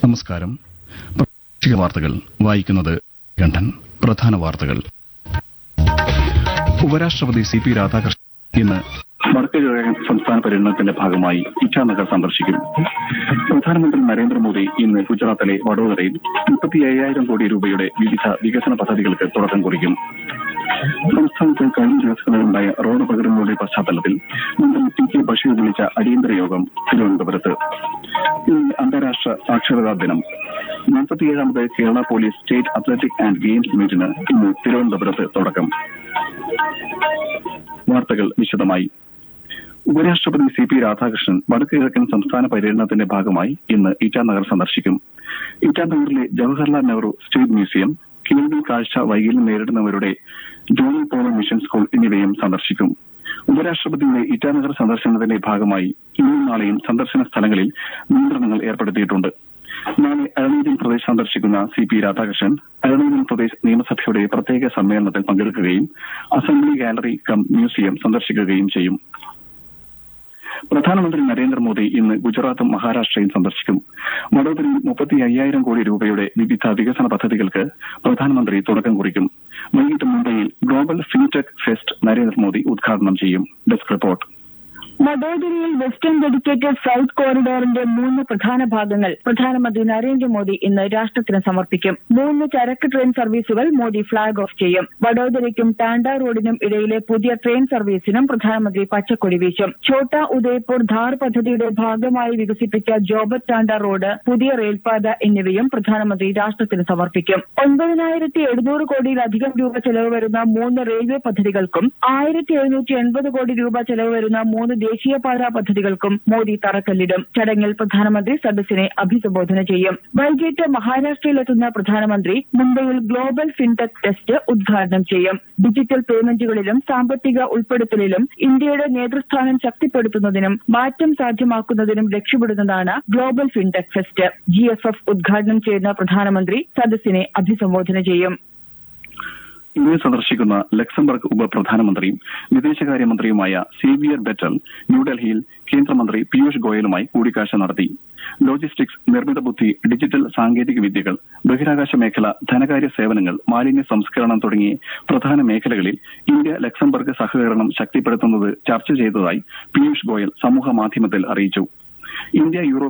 നമസ്കാരം പ്രാദേശിക വാർത്തകൾ വായിക്കുന്നത് കണ്ഠൻ പ്രധാന വാർത്തകൾ ഉപരാഷ്ട്രപതി സി പി രാധാകൃഷ്ണൻ ഇന്ന് വടക്ക് കിഴക്കൻ സംസ്ഥാന പര്യടനത്തിന്റെ ഭാഗമായി ഇറ്റാനഗർ സന്ദർശിക്കും പ്രധാനമന്ത്രി നരേന്ദ്രമോദി ഇന്ന് ഗുജറാത്തിലെ വഡോദരയിൽ മുപ്പത്തി അയ്യായിരം കോടി രൂപയുടെ വിവിധ വികസന പദ്ധതികൾക്ക് തുടക്കം കുറിക്കും സംസ്ഥാനത്ത് കഴിഞ്ഞ ദിവസങ്ങളിലുണ്ടായ റോഡ് അപകടങ്ങളുടെ പശ്ചാത്തലത്തിൽ മന്ത്രി ടി കെ ബഷീർ വിളിച്ച അടിയന്തര യോഗം തിരുവനന്തപുരത്ത് ഇന്ന് അന്താരാഷ്ട്ര സാക്ഷരതാ ദിനം നാൽപ്പത്തിയേഴാമത് Kerala police state athletic and games മീറ്റിന് ഇന്ന് തിരുവനന്തപുരത്ത് തുടക്കം വാർത്തകൾ വിശദമായി ഉപരാഷ്ട്രപതി സി പി രാധാകൃഷ്ണൻ വടക്ക് കിഴക്കൻ സംസ്ഥാന പര്യടനത്തിന്റെ ഭാഗമായി ഇന്ന് ഇറ്റാനഗർ സന്ദർശിക്കും ഇറ്റാനഗറിലെ ജവഹർലാൽ നെഹ്റു സ്റ്റേറ്റ് മ്യൂസിയം കേൾവി കാഴ്ച വൈകല്യം നേരിടുന്നവരുടെ ജോണി പോൾ മിഷൻ സ്കൂൾ എന്നിവയും സന്ദർശിക്കും ഉപരാഷ്ട്രപതിയുടെ ഇറ്റാനഗർ സന്ദർശനത്തിന്റെ ഭാഗമായി ഇന്നും നാളെയും സന്ദർശന സ്ഥലങ്ങളിൽ നിയന്ത്രണങ്ങൾ ഏർപ്പെടുത്തിയിട്ടുണ്ട് നാളെ അരുണാചൽ പ്രദേശ് സന്ദർശിക്കുന്ന സി പി രാധാകൃഷ്ണൻ അരുണാചൽ പ്രദേശ് നിയമസഭയുടെ പ്രത്യേക സമ്മേളനത്തിൽ പങ്കെടുക്കുകയും അസംബ്ലി ഗാലറി കം മ്യൂസിയം സന്ദർശിക്കുകയും ചെയ്യും പ്രധാനമന്ത്രി നരേന്ദ്രമോദി ഇന്ന് ഗുജറാത്തും മഹാരാഷ്ട്രയും സന്ദർശിക്കും വഡോദരയിൽ മുപ്പത്തി അയ്യായിരം കോടി രൂപയുടെ വിവിധ വികസന പദ്ധതികൾക്ക് പ്രധാനമന്ത്രി തുടക്കം കുറിക്കും വൈകിട്ട് മുംബൈയിൽ ഗ്ലോബൽ ഫിൻടെക് ഫെസ്റ്റ് നരേന്ദ്രമോദി ഉദ്ഘാടനം ചെയ്യും desk report വഡോദരയിൽ western dedicated south കോറിഡോറിന്റെ മൂന്ന് പ്രധാന ഭാഗങ്ങൾ പ്രധാനമന്ത്രി നരേന്ദ്രമോദി ഇന്ന് രാഷ്ട്രത്തിന് സമർപ്പിക്കും മൂന്ന് ചരക്ക് ട്രെയിൻ സർവീസുകൾ മോദി ഫ്ളാഗ് ഓഫ് ചെയ്യും വഡോദരയ്ക്കും ടാൻഡ റോഡിനും ഇടയിലെ പുതിയ ട്രെയിൻ സർവീസിനും പ്രധാനമന്ത്രി പച്ചക്കൊടി വീശും ഛോട്ടാ ഉദയ്പൂർ ധാർ പദ്ധതിയുടെ ഭാഗമായി വികസിപ്പിച്ച ജോബത് ടാൻഡ റോഡ് പുതിയ റെയിൽപാത എന്നിവയും പ്രധാനമന്ത്രി രാഷ്ട്രത്തിന് സമർപ്പിക്കും ഒൻപതിനായിരത്തി എഴുന്നൂറ് കോടിയിലധികം രൂപ ചെലവ് വരുന്ന മൂന്ന് റെയിൽവേ പദ്ധതികൾക്കും ആയിരത്തി എഴുന്നൂറ്റി എൺപത് കോടി രൂപ ചെലവ് വരുന്ന മൂന്ന് ദേശീയപാതാ പദ്ധതികൾക്കും മോദി തറക്കല്ലിടും ചടങ്ങിൽ പ്രധാനമന്ത്രി സദസ്സിനെ അഭിസംബോധന ചെയ്യും വൈകിട്ട് മഹാരാഷ്ട്രയിലെത്തുന്ന പ്രധാനമന്ത്രി മുംബൈയിൽ ഗ്ലോബൽ ഫിൻടെക് ടെസ്റ്റ് ഉദ്ഘാടനം ചെയ്യും ഡിജിറ്റൽ പേയ്മെന്റുകളിലും സാമ്പത്തിക ഉൾപ്പെടുത്തലിലും ഇന്ത്യയുടെ നേതൃസ്ഥാനം ശക്തിപ്പെടുത്തുന്നതിനും മാറ്റം സാധ്യമാക്കുന്നതിനും ലക്ഷ്യമിടുന്നതാണ് global fintech fest G F F ഉദ്ഘാടനം ചെയ്യുന്ന പ്രധാനമന്ത്രി സദസ്സിനെ അഭിസംബോധന ചെയ്യും ഇന്ന് സന്ദർശിക്കുന്ന ലക്സംബർഗ് ഉപപ്രധാനമന്ത്രിയും വിദേശകാര്യമന്ത്രിയുമായ സേവിയർ ബെറ്റൽ ന്യൂഡൽഹിയിൽ കേന്ദ്രമന്ത്രി പീയൂഷ് ഗോയലുമായി കൂടിക്കാഴ്ച നടത്തി ലോജിസ്റ്റിക്സ് നിർമ്മിത ബുദ്ധി ഡിജിറ്റൽ സാങ്കേതിക വിദ്യകൾ ബഹിരാകാശ മേഖല ധനകാര്യ സേവനങ്ങൾ മാലിന്യ സംസ്കരണം തുടങ്ങിയ പ്രധാന മേഖലകളിൽ ഇന്ത്യ ലക്സംബർഗ് സഹകരണം ശക്തിപ്പെടുത്തുന്നത് ചർച്ച ചെയ്തതായി പീയൂഷ് ഗോയൽ സമൂഹ മാധ്യമത്തിൽ അറിയിച്ചു ഇന്ത്യ യൂറോപ്പ്